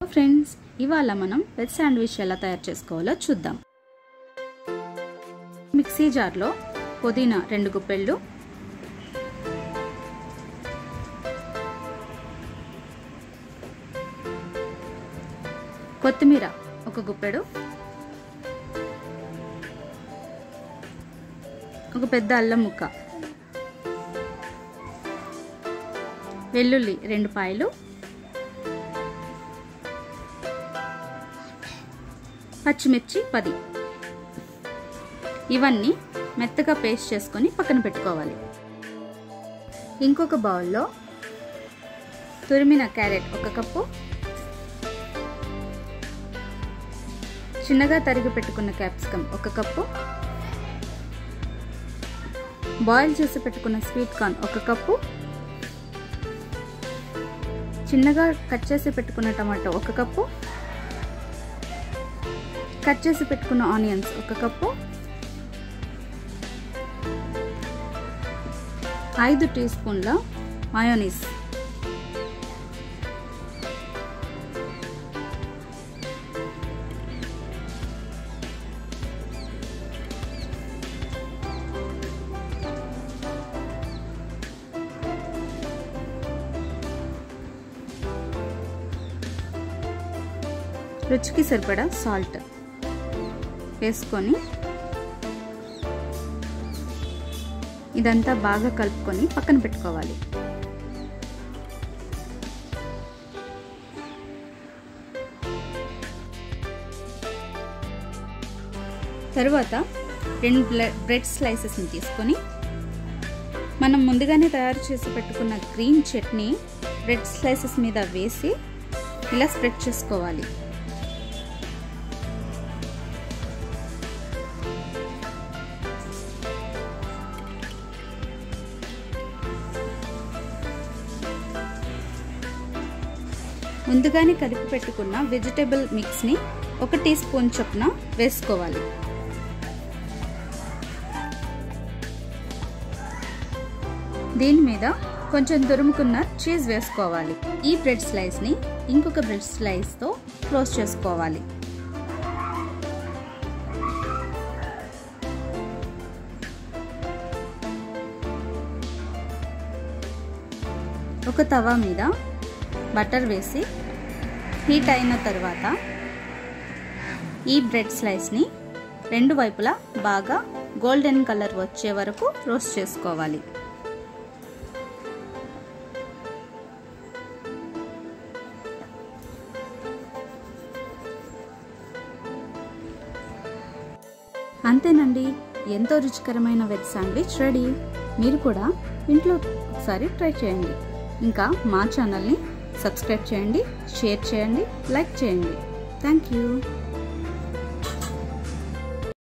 friends ఇవాళ మనం veg sandwich ఎలా తయారు చేసుకోవాలో చూద్దాం మిక్సీ జార్లో పుదీనా రెండు గుప్పెళ్ళు కొత్తిమీర ఒక గుప్పెడు ఒక పెద్ద అల్లం ముక్క వెల్లుల్లి రెండు పాయలు పచ్చిమిర్చి పది ఇవన్నీ మెత్తగా పేస్ట్ చేసుకొని పక్కన పెట్టుకోవాలి ఇంకొక బౌల్లో తురిమిన క్యారెట్ ఒక కప్పు చిన్నగా తరిగి పెట్టుకున్న క్యాప్సికమ్ ఒక కప్పు బాయిల్ చేసి పెట్టుకున్న స్వీట్ కార్న్ ఒక కప్పు చిన్నగా కట్ చేసి పెట్టుకున్న టమాటో ఒక కప్పు కట్ చేసి పెట్టుకున్న ఆనియన్స్ ఒక కప్పు ఐదు టీ స్పూన్ల మయోనీస్ రుచికి సరిపడా సాల్ట్ వేసుకొని ఇదంతా బాగా కలుపుకొని పక్కన పెట్టుకోవాలి తరువాత రెండు బ్రెడ్ స్లైసెస్ని తీసుకొని మనం ముందుగానే తయారు చేసి పెట్టుకున్న గ్రీన్ చట్నీ బ్రెడ్ స్లైసెస్ మీద వేసి ఇలా స్ప్రెడ్ చేసుకోవాలి ముందుగానే కలిపి పెట్టుకున్న వెజిటేబుల్ మిక్స్ని ఒక టీ స్పూన్ చొప్పున వేసుకోవాలి దీని మీద కొంచెం తురుముకున్న చీజ్ వేసుకోవాలి ఈ బ్రెడ్ స్లైస్ని ఇంకొక బ్రెడ్ స్లైస్తో క్లోజ్ చేసుకోవాలి ఒక తవా మీద బటర్ వేసి హీట్ అయిన తర్వాత ఈ బ్రెడ్ స్లైస్ని రెండు వైపులా బాగా గోల్డెన్ కలర్ వచ్చే వరకు రోస్ట్ చేసుకోవాలి అంతేనండి ఎంతో రుచికరమైన వెజ్ శాండ్విచ్ రెడీ మీరు కూడా ఇంట్లో ఒకసారి ట్రై చేయండి ఇంకా మా ఛానల్ని సబ్స్క్రైబ్ చేయండి షేర్ చేయండి లైక్ చేయండి థ్యాంక్ యూ